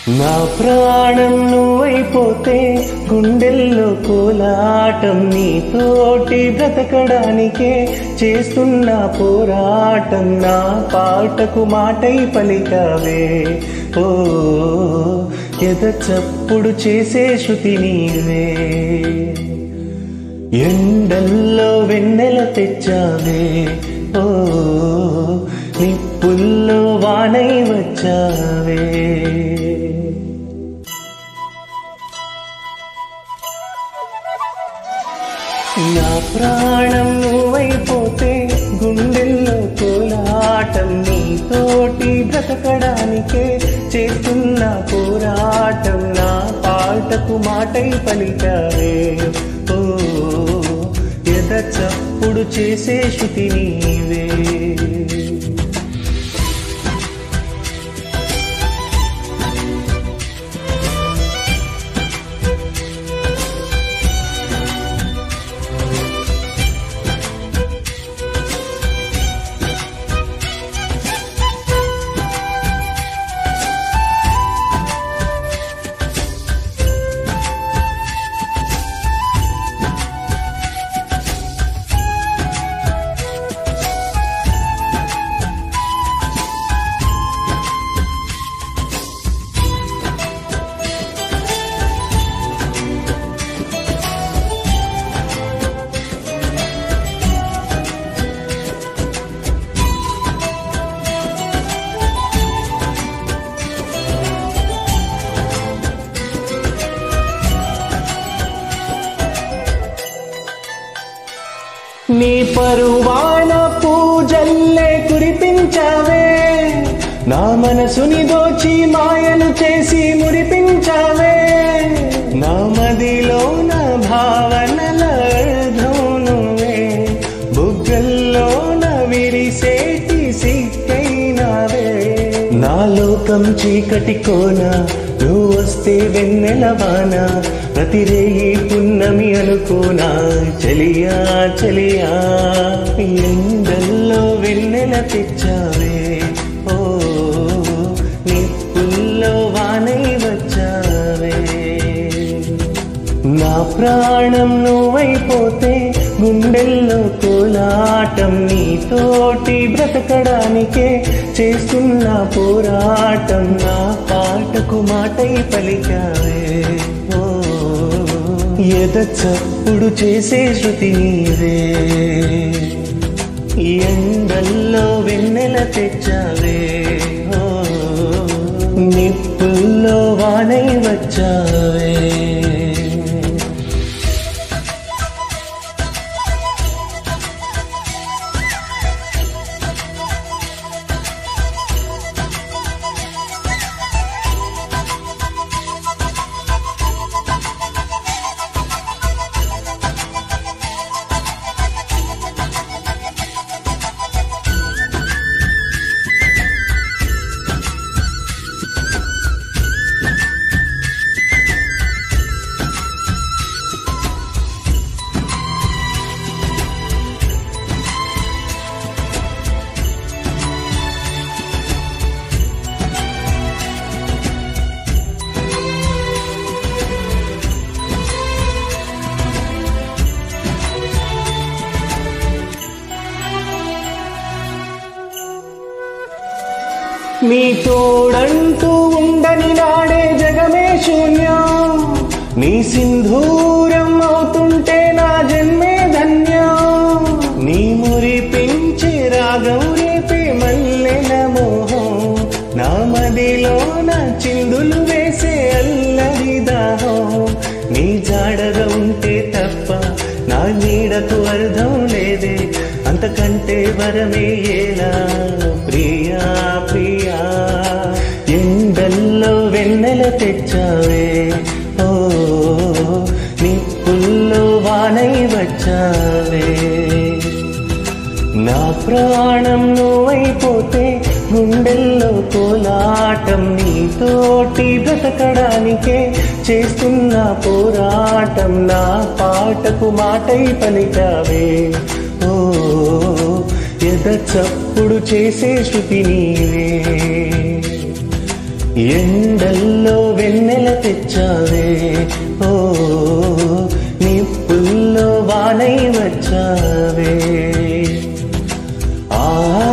నా ప్రాణం నువ్వైపోతే గుండెల్లో కోలాటం నీతోటి బ్రతకడానికే చేస్తున్న పోరాటం నా పాటకు మాటై పలికావే ఓ ఎద చప్పుడు చేసే శృతి నీవే ఎండల్లో వెన్నెల తెచ్చావే ఓ నిప్పుల్లో వానై వచ్చావే నా ప్రాణం నువ్వైపోతే గుండెల్లో కోలాటం నీతోటి బ్రతకడానికే చేస్తున్న పోరాటం నా పాటకు మాటై పలికావే ఓ ఎద చప్పుడు చేసే శృతి నీవే నీ పరువాన పూజల్లే కురిపించావే నా మనసుని దోచి మాయలు చేసి మురిపించావే నా మదిలో నా భావనల అర్థం నువ్వే బుగ్గల్లో నా విరిసేటి సిక్కైనావే నా లోకం చీకటి కోన నువ్వు వస్తే వెన్నెలవాన ప్రతి రేయి పున్నమి అనుకోనా చలియా చలియా ఎండల్లో వెన్నెల తెచ్చావే ఓ నిప్పుల్లో వానై వచ్చావే నా ప్రాణం నువ్వైపోతే గుండెల్లో కోలాటం నీతోటి బ్రతకడానికే చేస్తున్న పోరాటం నా పాటకు మాటై పలికావే ఓ ఎద చప్పుడు చేసే శృతి నీవే ఎండల్లో వెన్నెల తెచ్చావే ఓ నిప్పుల్లో వానై వచ్చావే నీ తోడంటూ ఉండని నాడే జగమే శూన్యం నీ సింధూరం అవుతుంటే నా జన్మే ధన్యం నీ మురిపించే రాగం రేపే మల్లెల మోహం నా మదిలో నా చిందులు వేసే అల్లరి దాహం నీ జాడగా ఉంటే తప్ప నా నీడకు అర్థం లేదే అంతకంటే వరమే ఏలా ప్రియా ప్రియా ఎండల్లో వెన్నెల తెచ్చావే ఓ నిప్పుల్లో వానై వచ్చావే నా ప్రాణం నువ్వైపోతే గుండెల్లో కోలాటం నీతోటి బ్రతకడానికే చేస్తున్న పోరాటం నా పాటకు మాటై పలికావే ఓ ఎద చప్పుడు చేసే శృతి నీవే ఎండల్లో వెన్నెల తెచ్చావే ఓ నిప్పుల్లో వానై వచ్చావే ఆ